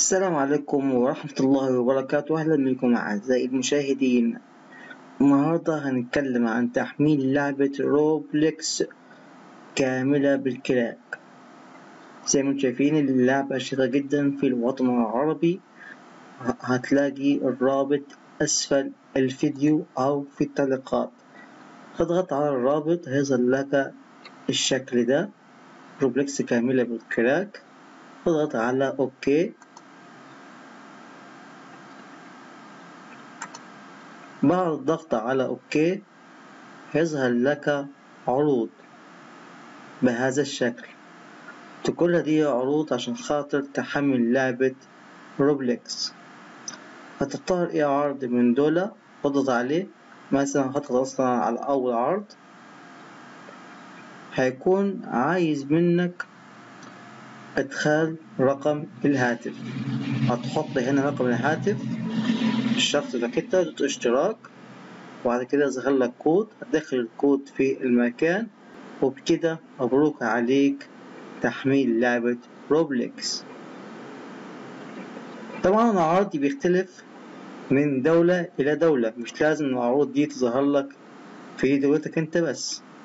السلام عليكم ورحمة الله وبركاته أهلا بكم أعزائي المشاهدين النهاردة هنتكلم عن تحميل لعبة روبلكس كاملة بالكراك زي ما انتم شايفين اللعبة شيقة جدا في الوطن العربي هتلاقي الرابط أسفل الفيديو أو في التعليقات اضغط على الرابط هيظهر لك الشكل ده روبلكس كاملة بالكراك اضغط على اوكي بعد الضغط على اوكي يظهر لك عروض بهذا الشكل كل دي عروض عشان خاطر تحمل لعبة روبلكس هتختار ايه عرض من دول اضغط عليه مثلا هضغط اصلا على اول عرض هيكون عايز منك ادخال رقم الهاتف هتحط هنا رقم الهاتف الشخص ده كده دوت اشتراك وبعد كده يظهر لك كود هتدخل الكود في المكان وبكده مبروك عليك تحميل لعبة روبلكس طبعا العرض بيختلف من دولة إلى دولة مش لازم العروض دي تظهر لك في دولتك انت بس